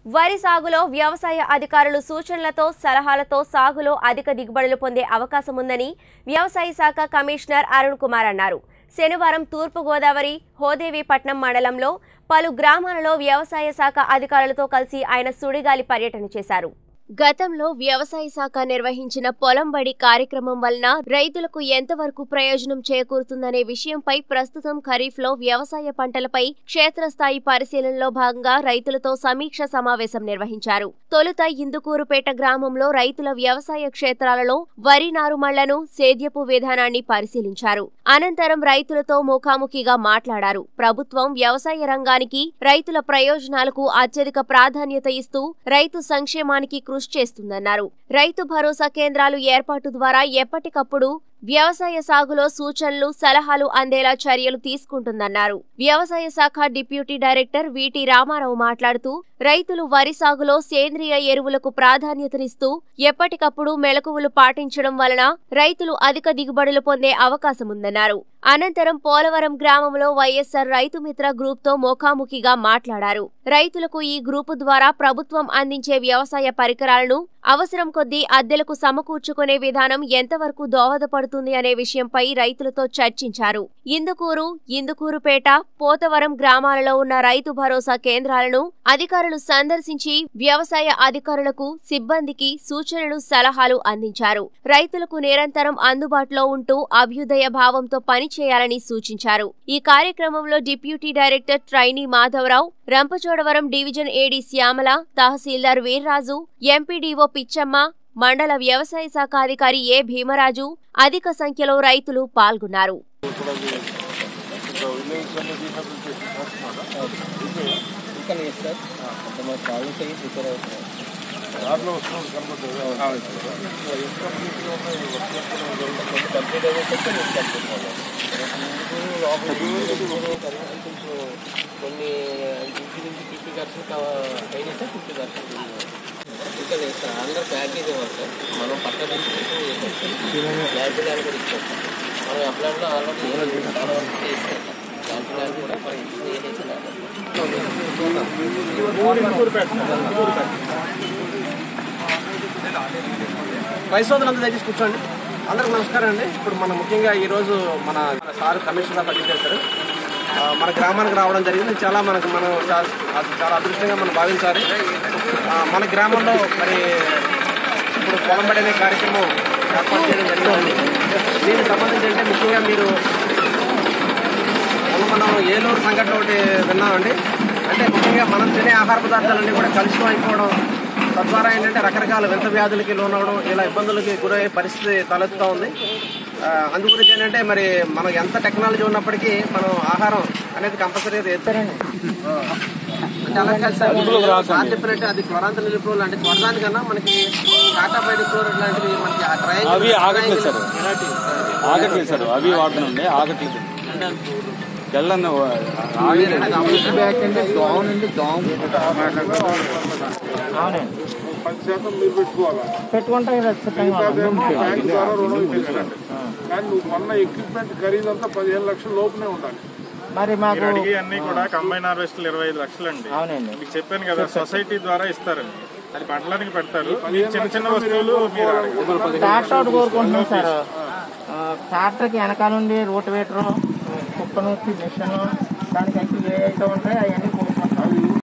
వరి సాగులో వ్యవసాయ అధికారులు సూచనలతో సలహాలతో సాగులో అధిక దిగుబడులు పొందే అవకాశం ఉందని వ్యవసాయ శాఖ కమిషనర్ అరుణ్ కుమార్ అన్నారు శనివారం తూర్పుగోదావరి హోదేవిపట్నం మండలంలో పలు గ్రామాలలో వ్యవసాయ శాఖ అధికారులతో కలిసి ఆయన సుడిగాలి పర్యటన చేశారు గతంలో వ్యవసాయ శాఖ నిర్వహించిన పొలం బడి కార్యక్రమం వలన రైతులకు ఎంతవరకు ప్రయోజనం చేకూరుతుందనే విషయంపై ప్రస్తుతం ఖరీఫ్ లో వ్యవసాయ పంటలపై క్షేత్రస్థాయి పరిశీలనలో భాగంగా రైతులతో సమీక్ష సమావేశం నిర్వహించారు తొలుత ఇందుకూరుపేట గ్రామంలో రైతుల వ్యవసాయ క్షేత్రాలలో వరి నారుమళ్లను సేద్యపు విధానాన్ని పరిశీలించారు అనంతరం రైతులతో ముఖాముఖిగా మాట్లాడారు ప్రభుత్వం వ్యవసాయ రంగానికి రైతుల ప్రయోజనాలకు అత్యధిక ప్రాధాన్యత ఇస్తూ రైతు సంక్షేమానికి కృషి చేస్తుందన్నారు రైతు భరోసా కేంద్రాలు ఏర్పాటు ద్వారా ఎప్పటికప్పుడు వ్యవసాయ సాగులో సూచనలు సలహాలు అందేలా చర్యలు తీసుకుంటుందన్నారు వ్యవసాయ శాఖ డిప్యూటీ డైరెక్టర్ విటి రామారావు మాట్లాడుతూ రైతులు వరి సాగులో సేంద్రియ ఎరువులకు ప్రాధాన్యతనిస్తూ ఎప్పటికప్పుడు మెలకువలు పాటించడం వలన రైతులు అధిక దిగుబడులు పొందే అవకాశముందన్నారు అనంతరం పోలవరం గ్రామంలో వైఎస్సార్ రైతు మిత్ర గ్రూప్ తో ముఖాముఖిగా మాట్లాడారు రైతులకు ఈ గ్రూపు ద్వారా ప్రభుత్వం అందించే వ్యవసాయ పరికరాలను అవసరం కొద్దీ అద్దెలకు సమకూర్చుకునే విధానం ఎంతవరకు దోహదపడుతుంది అనే విషయంపై రైతులతో చర్చించారు ఇందుకూరు ఇందుకూరుపేట పోతవరం గ్రామాలలో ఉన్న రైతు భరోసా కేంద్రాలను అధికారులు సందర్శించి వ్యవసాయ అధికారులకు సిబ్బందికి సూచనలు సలహాలు అందించారు రైతులకు నిరంతరం అందుబాటులో ఉంటూ అభ్యుదయ భావంతో పనిచేయాలని సూచించారు ఈ కార్యక్రమంలో deputy director trainee Madhava Rao Rampachodavaram division AD Shyamala tahsildar Veerraju MPDO Pichamma మండల వ్యవసాయ శాఖ అధికారి ఏ భీమరాజు అధిక సంఖ్యలో రైతులు పాల్గొన్నారు ఇంకా లేదు సార్ అంటే మా కాలేజ్ అయ్యి ప్రిపేర్ అవుతున్నాం దాంట్లో వస్తుంది కనబడుతుంది కొంచెం కంప్లీట్ అయ్యేసరికి నేను కంప్లీట్ అవ్వాలి కొంచెం కొన్ని ఇంటి నుంచి ఫిఫ్టీ పర్సెంట్ అయినా సార్ ఫిఫ్టీ పర్సెంట్ ఇంకా లేదు సార్ అందరూ ప్యాకేజ్ ఇవ్వాలి సార్ మనం పక్క నుంచి ల్యాబ్ ల్యాబ్ కూడా ఇచ్చాం మనం అప్లైలో ఆల్రెడీ చాలా వరకు చేస్తాం ల్యాబ్ ల్యాబ్ కూడా మనం ఏదైతే రైసోదరులందరూ దయచేసి కూర్చోండి అందరికి నమస్కారం అండి ఇప్పుడు మన ముఖ్యంగా ఈరోజు మన సార్ కమిషనర్ పనిచేశారు మన గ్రామానికి రావడం జరిగింది చాలా మనకు మనం చా- అది చాలా అదృష్టంగా మనం భావించాలి ఆ, మన గ్రామంలో మరి ఇప్పుడు పొలం పడి అనే కార్యక్రమం ఏర్పాటు చేయడం జరిగింది దీనికి సంబంధించి అంటే ముఖ్యంగా మీరు మొన్న మనం ఏలూరు సంఘటన ఒకటి విన్నామండి అంటే ముఖ్యంగా మనం తినే ఆహార పదార్థాలన్నీ కూడా కలుషితం అయిపోవడం తద్వారా ఏంటంటే రకరకాల వింత వ్యాధులకి లోనవడం ఇలా ఇబ్బందులకి గురయ్యే పరిస్థితి తలెత్తుతూ ఉంది ఆ, అందు గురించి ఏంటంటే మరి మనకు ఎంత టెక్నాలజీ ఉన్నప్పటికీ మనం ఆహారం అనేది కంపల్సరీ చేస్తారండి అంటే అలా కాదు సార్ సార్ చెప్పినట్టు అది క్లోరాంత నిలుపులు అంటే చూడడానికన్నా మనకి టాటా బైడిక్లోర్ లాంటివి మనకి ఆ triangle- అవి ఆగట్లేదు సార్. ఇలాంటి, ఆగట్లేదు సార్ అవి వాడుతున్నాండి ఆగట్లేదు తెల్లని పది శాతం మీరు పెట్టుకోవాలా బ్యాంక్ ద్వారా రుణం ఇప్పిస్తారండి కానీ నువ్వు కొన్న ఎక్విప్మెంట్ ఖరీదంతా పదిహేను లక్షల లోపునే ఉండాలి మరి మాకు మీరు అడిగి అన్ని కూడా కంబైన్ హార్వెస్ట్లు ఇరవై ఐదు లక్షలు అండి అవునండి మీకు చెప్పాను కదా సొసైటీ ద్వారా ఇస్తారండి అది పంటలానికి పెడతారు మీరు చిన్న చిన్న వస్తువులు మీరు అడగండి. ట్రాక్టర్ ఒకటి కోరుకుంటున్నాం సార్ ఆ, ట్రాక్టర్కి వెనకాల నుండి రూట్ వేటరు కుప్పను మిషన్ దానికి అయితే ఏ అయితే ఉంటాయో అవన్నీ కోరుకుంటున్నాం